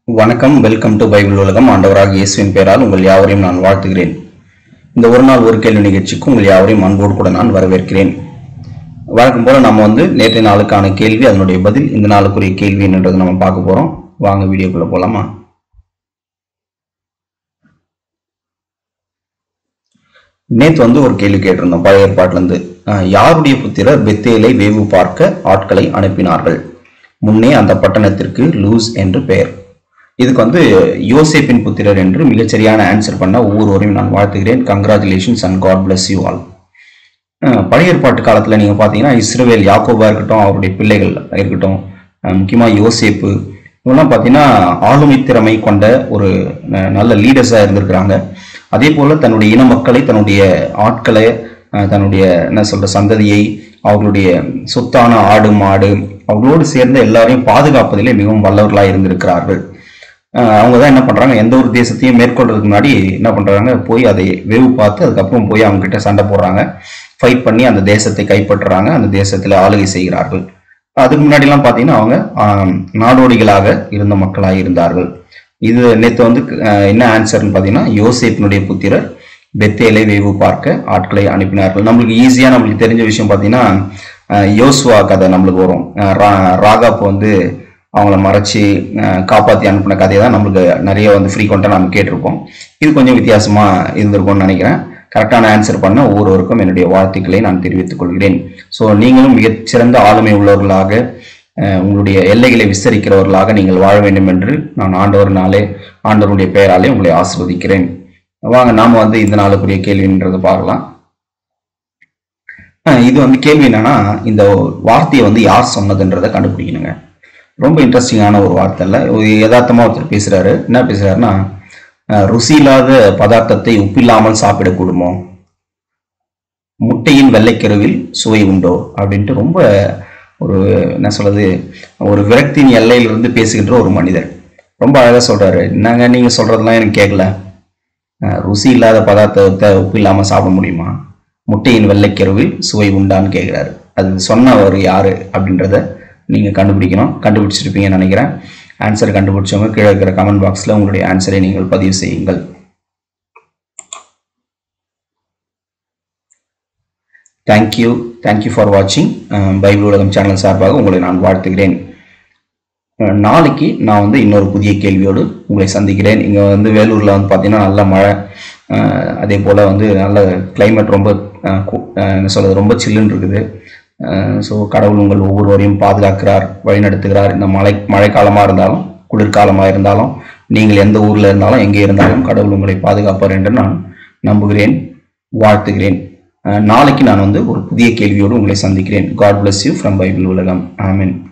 வணக்கம் welcome to Bible உலகம் ஆண்டவராக இயேசுவின் பெயரால் உங்கள் யாவரையும் நான் வாழ்த்துகிறேன் இந்த ஒரு நாள் ஒரு கேள்வி நிகழ்ச்சிக்கு உங்கள் யாவரையும் அன்போடு கூட நான் வரவேற்கிறேன் வழக்கம் போல நம்ம வந்து நேற்றைய நாளுக்கான கேள்வி அதனுடைய பதில் இந்த நாளுக்குரிய கேள்வி என்னன்றது நம்ம பார்க்க போறோம் வாங்க வீடியோக்குள்ள போலாமா நேற்று வந்து ஒரு கேள்வி கேட்டிருந்தோம் பழைய ஏற்பாட்டுல இருந்து அஹ், யாருடைய புத்திரர் பெத்தேலை வேவு பார்க்க ஆட்களை அனுப்பினார்கள் முன்னே அந்த பட்டணத்திற்கு லூஸ் என்று பெயர் இதுக்கு வந்து யோசேப்பின் புத்திரர் என்று மிகச்சரியான ஆன்சர் பண்ண ஒவ்வொருவரையும் நான் வாழ்த்துகிறேன் congratulations and God bless you all பழைய ஏற்பாட்டு காலத்தில் நீங்கள் பார்த்தீங்கன்னா இஸ்ரவேல் யாக்கோபா இருக்கட்டும் அவருடைய பிள்ளைகள் இருக்கட்டும் முக்கியமாக யோசேப்பு இவங்கெல்லாம் பார்த்தீங்கன்னா ஆளுமை திறமை கொண்ட ஒரு ந- நல்ல லீடர்ஸாக இருந்திருக்கிறாங்க அதே போல தன்னுடைய இன மக்களை தன்னுடைய ஆட்களை அஹ், தன்னுடைய என்ன சொல்ற சந்ததியை அவர்களுடைய சொத்தான ஆடு மாடு அவர்களோடு சேர்ந்த எல்லாரையும் பாதுகாப்பதிலே மிகவும் வல்லவர்களாக இருந்திருக்கிறார்கள் அஹ் அவங்க தான் என்ன பண்றாங்க எந்த ஒரு தேசத்தையும் மேற்கொள்றதுக்கு முன்னாடி என்ன பண்றாங்க போய் அதை வேவு பார்த்து அதுக்கப்புறம் போய் அவங்க கிட்ட சண்டை போடுறாங்க ஃபைட் பண்ணி அந்த தேசத்தை கைப்பற்றுறாங்க அந்த தேசத்துல ஆளுகை செய்கிறார்கள் அதுக்கு முன்னாடிலாம் பார்த்தீங்கன்னா அவங்க ஆம், நாடோடிகளாக இருந்த மக்களாக இருந்தார்கள் இது நேற்று வந்து அஹ், என்ன ஆன்சர்னு பார்த்தீங்கன்னா யோசேப்பினுடைய புத்திரர் பெத்தேலை வேவு பார்க்க ஆட்களை அனுப்பினார்கள் நம்மளுக்கு ஈஸியாக நம்மளுக்கு தெரிஞ்ச விஷயம் பார்த்தீங்கன்னா அஹ், யோசுவா கதை நம்மளுக்கு வரும் அஹ், ரா- ராகாப் வந்து அவங்கள மறைச்சி அஹ், காப்பாத்தி அனுப்பின கதையை தான் நம்மளுக்கு நிறைய வந்து ஃப்ரீக்வெண்ட்டாக நம்ம கேட்டிருப்போம் இது கொஞ்சம் வித்தியாசமா இருந்திருக்கும்னு நினைக்கிறேன் கரெக்டான ஆன்சர் பண்ண ஒவ்வொருவருக்கும் என்னுடைய வாழ்த்துக்களை நான் தெரிவித்துக் கொள்கிறேன் ஸோ நீங்களும் மிகச்சிறந்த ஆளுமை உள்ளவர்களாக அஹ், உங்களுடைய எல்லைகளை விஸ்தரிக்கிறவர்களாக நீங்கள் வாழ வேண்டும் என்று நான் ஆண்டவர்னாலே ஆண்டவருடைய பெயராலே உங்களை ஆசிர்வதிக்கிறேன் வாங்க நாம வந்து இந்த நாளுக்குரிய கேள்வின்றதை பார்க்கலாம் அஹ், இது வந்து கேள்வி என்னன்னா இந்த வார்த்தையை வந்து யார் சொன்னதுன்றதை கண்டுபிடிக்கணுங்க ரொம்ப இன்ட்ரெஸ்டிங்கான ஒரு வார்த்தை இல்லை ஒரு யதார்த்தமா ஒருத்தர் பேசுறாரு என்ன பேசுறாருன்னா அஹ், ருசி இல்லாத பதார்த்தத்தை உப்பில்லாமல் சாப்பிடக்கூடுமோ முட்டையின் வெள்ளைக்கருவில் சுவை உண்டோ அப்படின்ட்டு ரொம்ப ஒரு என்ன சொல்றது ஒரு விரக்தியின் எல்லையிலிருந்து பேசுகின்ற ஒரு மனிதர் ரொம்ப அழகா சொல்றாரு என்னங்க நீங்க சொல்றதெல்லாம் எனக்கு கேட்கல அஹ், ருசி இல்லாத பதார்த்தத்தை உப்பு இல்லாம சாப்பிட முடியுமா முட்டையின் வெள்ளைக்கருவில் சுவை உண்டான்னு கேட்கிறாரு அது சொன்னவர் யாரு அப்படின்றத நீங்க கண்டுபிடிக்கணும் கண்டுபிடிச்சிருப்பீங்கன்னு நினைக்கிறேன் ஆன்சர் கண்டுபிடிச்சவங்க கீழே இருக்கிற கமெண்ட் பாக்ஸ்ல உங்களுடைய ஆன்சரை நீங்கள் பதிவு செய்யுங்கள் தேங்க்யூ தேங்க்யூ ஃபார் வாட்சிங் பைபிள் உலகம் சேனல் சார்பாக உங்களை நான் வாழ்த்துகிறேன் அஹ் நாளைக்கு நான் வந்து இன்னொரு புதிய கேள்வியோடு உங்களை சந்திக்கிறேன் இங்கே வந்து வேலூரில் வந்து பார்த்தீங்கன்னா நல்ல மழை அஹ் அதே போல் வந்து நல்ல climate ரொம்ப அஹ் கு- அஹ் என்ன சொல்றது ரொம்ப சில்லுன்னு இருக்குது ஸோ கடவுள் உங்கள் ஒவ்வொருவரையும் பாதுகாக்கிறார் வழிநடத்துகிறார் இந்த மழை மழைக்காலமாக இருந்தாலும் குளிர்காலமாக இருந்தாலும் நீங்கள் எந்த ஊரில் இருந்தாலும் எங்கே இருந்தாலும் கடவுள் உங்களை பாதுகாப்பார் என்று நான் நம்புகிறேன் வாழ்த்துகிறேன் அஹ் நாளைக்கு நான் வந்து ஒரு புதிய கேள்வியோடு உங்களை சந்திக்கிறேன் God bless you from Bible உலகம் ஆமென்